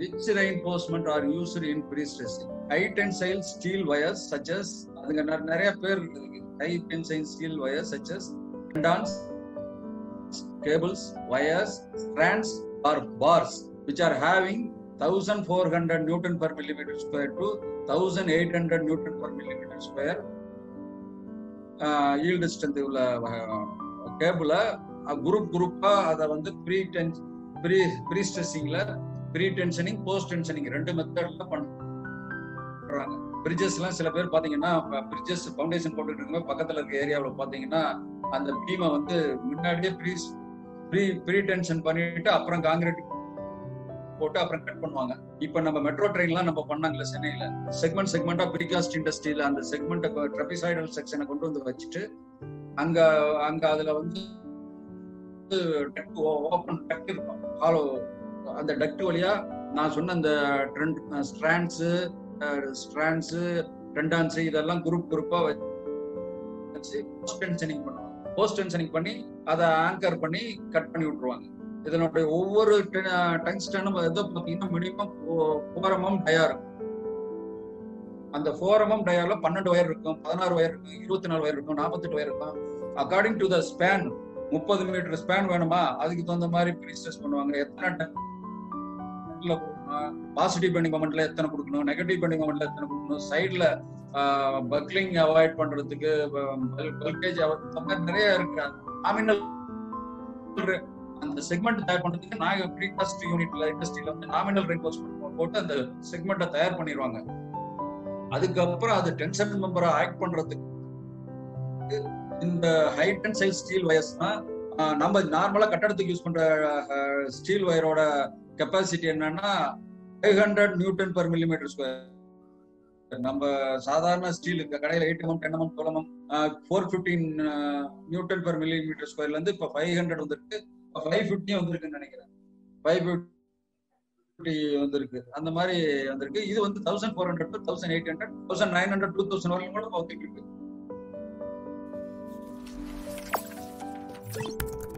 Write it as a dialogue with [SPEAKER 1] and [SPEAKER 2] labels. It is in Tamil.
[SPEAKER 1] which reinforcement are used in pre-stressing high tensile steel wires such as அதுங்க நெ- நிறைய பேர் இருக்கு high tensile steel wires such as tendons cables wires strands or bars which are having 1400 newton per millimeter square to 1800 newton per millimeter square yield strength உள்ள கேபிள குரூப் குரூப்பா அதை வந்து ப்ரீ டென் ப்ரீ ப்ரீ ஸ்ட்ரெஸ்ஸிங்ல ப்ரீ டென்ஷனிங் போஸ்ட் டென்ஷனிங் ரெண்டு மெத்தட்ல பண்றாங்க பிரிட்ஜஸ் எல்லாம் சில பேர் பாத்தீங்கன்னா பிரிட்ஜஸ் ஃபவுண்டேஷன் போட்டுட்டு இருக்கும்போது பக்கத்துல இருக்க ஏரியாவில் பாத்தீங்கன்னா அந்த பீமை வந்து முன்னாடியே ப்ரீ ப்ரீ ப்ரீ டென்ஷன் பண்ணிட்டு அப்புறம் காங்கிரீட் போட்டு அப்புறம் கட் பண்ணுவாங்க இப்ப நம்ம மெட்ரோ ட்ரெயின்லாம் நம்ம பண்ணாங்கல்ல சென்னையில செக்மெண்ட் செக்மெண்டா பிரிகாஸ்ட் இண்டஸ்ட்ரியில அந்த செக்மெண்ட் ட்ரெபிசைடல் செக்ஷனை கொண்டு வந்து வச்சுட்டு அங்க அங்க அதுல வந்து ஓப்பன் டக்ட் இருக்கும் ஹாலோ அந்த டக்ட் வழியா நான் சொன்ன அந்த ட்ரெண்ட் ஸ்ட்ராண்ட்ஸ் ஸ்ட்ராண்ட்ஸ் டெண்டான்ஸ் இதெல்லாம் குரூப் குரூப்பா வச்சு போஸ்ட் டென்ஷனிங் பண்ணுவாங்க போஸ்ட் டென்ஷனிங் பண்ணி அதை ஆங்கர் பண்ணி கட் பண்ணி விட்டுருவாங்க இதனுடைய ஒவ்வொரு டங்ஸ்டனும் ஏதோ பார்த்தீங்கன்னா மினிமம் ஃபோரமம் டயா இருக்கும் அந்த ஃபோரமம் டயால பன்னெண்டு வயர் இருக்கும் பதினாறு வயர் இருக்கும் இருபத்தி நாலு வயர் இருக்கும் நாற்பத்தெட்டு வயர் இருக்கும் அக்கார்டிங் டு த ஸ்பேன் முப்பது மீட்டர் ஸ்பேன் வேணுமா அதுக்கு தகுந்த மாதிரி ப்ரீஸ்டஸ் பண்ணுவாங்க எத்தனை பாசிட்டிவ் பெண்டிங் மொமெண்ட்ல எத்தனை கொடுக்கணும் நெகட்டிவ் பெண்டிங் மொமெண்ட்ல எத்தனை கொடுக்கணும் சைட்ல பக்லிங் அவாய்ட் பண்றதுக்கு பல்கேஜ் அந்த மாதிரி நிறைய இருக்கு நாமினல் அந்த செக்மெண்ட் தயார் பண்றதுக்கு நான் ப்ரீகாஸ்ட் யூனிட்ல இண்டஸ்ட்ரியில வந்து நாமினல் ரெயின்போர்ஸ்மெண்ட் போட்டு அந்த செக்மெண்ட்டை தயார் பண்ணிடுவாங்க அதுக்கப்புறம் அது டென்ஷன் மெம்பரை ஆக்ட் பண்றதுக்கு இந்த ஹை டென்சைல் ஸ்டீல் வயர்ஸ்னா நம்ம நார்மலா கட்டடத்துக்கு யூஸ் பண்ற ஸ்டீல் வயரோட கெப்பாசிட்டி என்னன்னா five hundred newton per millimetre square நம்ம சாதாரண ஸ்டீல் கடையில eight mm ten mm twelve mm four fifteen newton per millimetre ஸ்கொயர்ல இருந்து இப்போ ஃபைவ் ஹண்ட்ரட் வந்துருக்கு ஃபைவ் ஃபிஃப்டி வந்திருக்குன்னு நினைக்கிறேன் ஃபைவ் ஃபிஃப்டி வந்திருக்கு அந்த மாதிரி வந்திருக்கு இது வந்து thousand four hundred to thousand eight hundred thousand nine hundred two thousand வரைக்கும் கூட வந்துட்டு இருக்கு